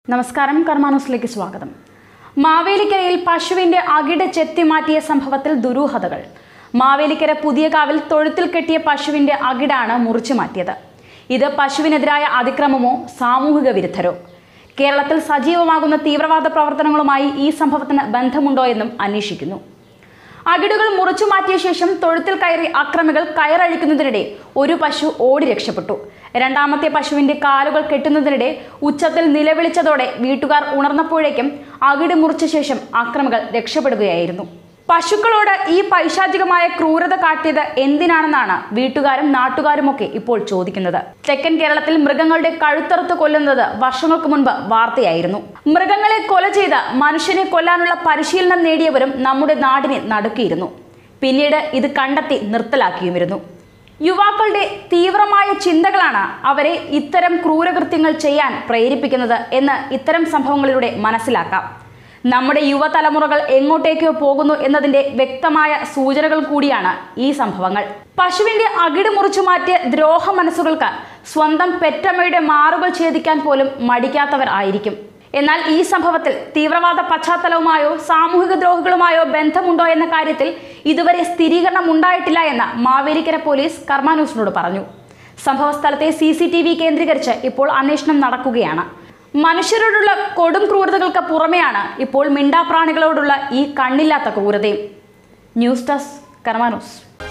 നമസ്കാരം കർമാനൂസിലേക്ക് സ്വാഗതം മാവേലിക്കരയിൽ പശുവിന്റെ അകിട് ചെത്തി മാറ്റിയ സംഭവത്തിൽ ദുരൂഹതകൾ മാവേലിക്കര പുതിയ കാവിൽ തൊഴുത്തിൽ കെട്ടിയ പശുവിന്റെ അകിടാണ് മുറിച്ചു മാറ്റിയത് ഇത് പശുവിനെതിരായ അതിക്രമമോ സാമൂഹിക വിരുദ്ധരോ കേരളത്തിൽ സജീവമാകുന്ന തീവ്രവാദ പ്രവർത്തനങ്ങളുമായി ഈ സംഭവത്തിന് ബന്ധമുണ്ടോ എന്നും അന്വേഷിക്കുന്നു അകിടുകൾ മുറിച്ചു മാറ്റിയ ശേഷം തൊഴുത്തിൽ കയറി അക്രമികൾ കയറഴിക്കുന്നതിനിടെ ഒരു പശു ഓടി രക്ഷപ്പെട്ടു രണ്ടാമത്തെ പശുവിന്റെ കാലുകൾ കെട്ടുന്നതിനിടെ ഉച്ചത്തിൽ നിലവിളിച്ചതോടെ വീട്ടുകാർ ഉണർന്നപ്പോഴേക്കും അകിട് മുറിച്ച ശേഷം അക്രമികൾ രക്ഷപ്പെടുകയായിരുന്നു പശുക്കളോട് ഈ പൈശാചികമായ ക്രൂരത കാട്ടിയത് എന്തിനാണെന്നാണ് വീട്ടുകാരും നാട്ടുകാരുമൊക്കെ ഇപ്പോൾ ചോദിക്കുന്നത് തെക്കൻ കേരളത്തിൽ മൃഗങ്ങളുടെ കഴുത്തറുത്ത് കൊല്ലുന്നത് വർഷങ്ങൾക്ക് മുൻപ് വാർത്തയായിരുന്നു മൃഗങ്ങളെ കൊല ചെയ്ത് മനുഷ്യനെ കൊല്ലാനുള്ള പരിശീലനം നേടിയവരും നമ്മുടെ നാടിനെ നടുക്കിയിരുന്നു പിന്നീട് ഇത് കണ്ടെത്തി നിർത്തലാക്കിയുമിരുന്നു യുവാക്കളുടെ തീവ്രമായ ചിന്തകളാണ് അവരെ ഇത്തരം ക്രൂരകൃത്യങ്ങൾ ചെയ്യാൻ പ്രേരിപ്പിക്കുന്നത് എന്ന് ഇത്തരം സംഭവങ്ങളിലൂടെ മനസ്സിലാക്കാം നമ്മുടെ യുവതലമുറകൾ എങ്ങോട്ടേക്കോ പോകുന്നു എന്നതിന്റെ വ്യക്തമായ സൂചനകൾ കൂടിയാണ് ഈ സംഭവങ്ങൾ പശുവിന്റെ അകിട് മുറിച്ചു മാറ്റിയ ദ്രോഹ മനസ്സുകൾക്ക് സ്വന്തം പെറ്റമ്മയുടെ മാറുകൾ ഛേദിക്കാൻ പോലും മടിക്കാത്തവർ ആയിരിക്കും എന്നാൽ ഈ സംഭവത്തിൽ തീവ്രവാദ പശ്ചാത്തലവുമായോ സാമൂഹിക ദ്രോഹികളുമായോ ബന്ധമുണ്ടോ എന്ന കാര്യത്തിൽ ഇതുവരെ സ്ഥിരീകരണം ഉണ്ടായിട്ടില്ല എന്ന് മാവേലിക്കര പോലീസ് കർമാന്യൂസിനോട് പറഞ്ഞു സംഭവ സ്ഥലത്തെ സി സി ടി വി കേന്ദ്രീകരിച്ച് ഇപ്പോൾ അന്വേഷണം നടക്കുകയാണ് മനുഷ്യരോടുള്ള കൊടും ക്രൂരതകൾക്ക് പുറമെയാണ് ഇപ്പോൾ മിണ്ടാപ്രാണികളോടുള്ള ഈ കണ്ണില്ലാത്ത ക്രൂരതയും ന്യൂസ് ഡെസ്ക് കർമാനൂസ്